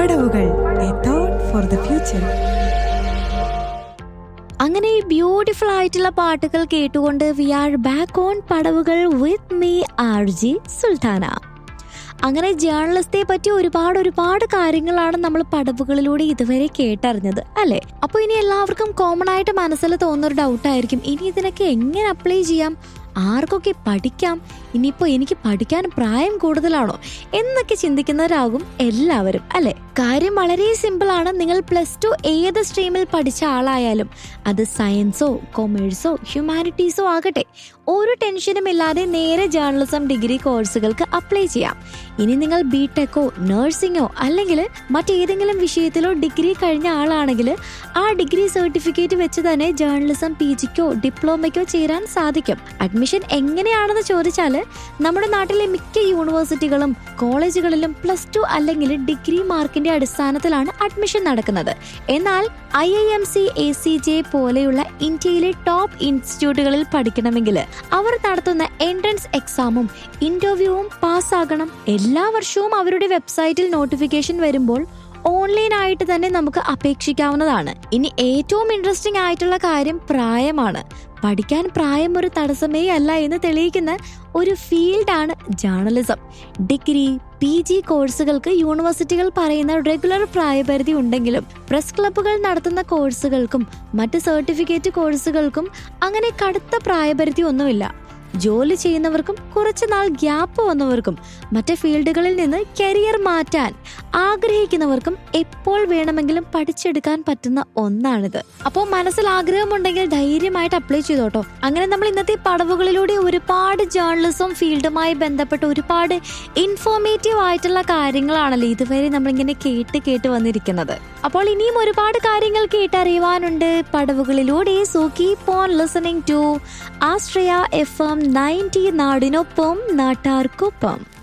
പടവുകൾ a thought for the future അങ്ങനെ ഈ ബ്യൂട്ടിഫുൾ ആയിട്ടുള്ള പാട്ടുകൾ കേട്ടുകൊണ്ട് V R back on Padavukal with me R G Sultana അങ്ങനെ ജേർണലിസ്റ്റെ പറ്റി ഒരുപാട് ഒരുപാട് കാര്യങ്ങളാണ് നമ്മൾ പടവുകളിലൂടെ ഇതുവരെ കേട്ടറിഞ്ഞത് അല്ലെ അപ്പൊ ഇനി എല്ലാവർക്കും കോമൺ ആയിട്ട് മനസ്സിൽ തോന്നുന്ന ഒരു ഡൗട്ട് ആയിരിക്കും ഇനി ഇതിനൊക്കെ എങ്ങനെ അപ്ലൈ ചെയ്യാം ആർക്കൊക്കെ പഠിക്കാം ഇനിയിപ്പോ എനിക്ക് പഠിക്കാൻ പ്രായം കൂടുതലാണോ എന്നൊക്കെ ചിന്തിക്കുന്നവരാകും എല്ലാവരും അല്ലെ കാര്യം വളരെ സിമ്പിൾ ആണ് നിങ്ങൾ പ്ലസ് ടു ഏത് സ്ട്രീമിൽ പഠിച്ച ആളായാലും അത് സയൻസോ കൊമേഴ്സോ ഹ്യൂമാനിറ്റീസോ ആകട്ടെ ഒരു ടെൻഷനും ഇല്ലാതെ നേരെ ജേർണലിസം ഡിഗ്രി കോഴ്സുകൾക്ക് അപ്ലൈ ചെയ്യാം ഇനി നിങ്ങൾ ബി ടെക്കോ നഴ്സിംഗോ അല്ലെങ്കിൽ മറ്റേതെങ്കിലും വിഷയത്തിലോ ഡിഗ്രി കഴിഞ്ഞ ആളാണെങ്കിൽ ആ ഡിഗ്രി സർട്ടിഫിക്കറ്റ് വെച്ച് തന്നെ ജേർണലിസം പി ജിക്കോ ഡിപ്ലോമയ്ക്കോ ചേരാൻ സാധിക്കും അഡ്മിഷൻ എങ്ങനെയാണെന്ന് ചോദിച്ചാൽ നമ്മുടെ നാട്ടിലെ മിക്ക യൂണിവേഴ്സിറ്റികളും കോളേജുകളിലും പ്ലസ് ടു അല്ലെങ്കിൽ ഡിഗ്രി മാർക്കിന്റെ അടിസ്ഥാനത്തിലാണ് അഡ്മിഷൻ നടക്കുന്നത് എന്നാൽ I I M C A C J പോലെയുള്ള ഇന്ത്യയിലെ ടോപ്പ് ഇൻസ്റ്റിറ്റ്യൂട്ടുകളിൽ പഠിക്കണമെങ്കിൽ അവർ നടത്തുന്ന എൻട്രൻസ് എക്സാമും ഇന്റർവ്യൂവും പാസ്സാകണം എല്ലാ വർഷവും അവരുടെ വെബ്സൈറ്റിൽ നോട്ടിഫിക്കേഷൻ വരുമ്പോൾ ഓൺലൈൻ ആയിട്ട് തന്നെ നമുക്ക് അപേക്ഷിക്കാവുന്നതാണ് ഇനി ഏറ്റവും ഇൻട്രസ്റ്റിംഗ് ആയിട്ടുള്ള കാര്യം പ്രായമാണ് പഠിക്കാൻ പ്രായം ഒരു തടസ്സമേ അല്ല എന്ന് തെളിയിക്കുന്ന ഒരു ഫീൽഡാണ് ജേർണലിസം ഡിഗ്രി പി ജി കോഴ്സുകൾക്ക് യൂണിവേഴ്സിറ്റികൾ പറയുന്ന റെഗുലർ പ്രായപരിധി ഉണ്ടെങ്കിലും പ്രസ് ക്ലബ്ബുകൾ നടത്തുന്ന കോഴ്സുകൾക്കും മറ്റ് സർട്ടിഫിക്കറ്റ് കോഴ്സുകൾക്കും അങ്ങനെ കടുത്ത പ്രായപരിധി ഒന്നുമില്ല ജോലി ചെയ്യുന്നവർക്കും കുറച്ചു നാൾ ഗ്യാപ്പ് വന്നവർക്കും മറ്റ് ഫീൽഡുകളിൽ നിന്ന് കരിയർ മാറ്റാൻ ആഗ്രഹിക്കുന്നവർക്കും എപ്പോൾ വേണമെങ്കിലും പഠിച്ചെടുക്കാൻ പറ്റുന്ന ഒന്നാണിത് അപ്പോൾ മനസ്സിൽ ആഗ്രഹമുണ്ടെങ്കിൽ ധൈര്യമായിട്ട് അപ്ലൈ ചെയ്തോട്ടോ അങ്ങനെ നമ്മൾ ഇന്നത്തെ പടവുകളിലൂടെ ഒരുപാട് ജേർണലിസം ഫീൽഡുമായി ബന്ധപ്പെട്ട് ഒരുപാട് ഇൻഫോർമേറ്റീവ് ആയിട്ടുള്ള കാര്യങ്ങളാണല്ലോ ഇതുവരെ നമ്മളിങ്ങനെ കേട്ട് കേട്ട് വന്നിരിക്കുന്നത് അപ്പോൾ ഇനിയും ഒരുപാട് കാര്യങ്ങൾ കേട്ടറിയുവാനുണ്ട് പടവുകളിലൂടെ so keep on listening to Ashraya F M ninety നാടിനൊപ്പം നാട്ടാർക്കൊപ്പം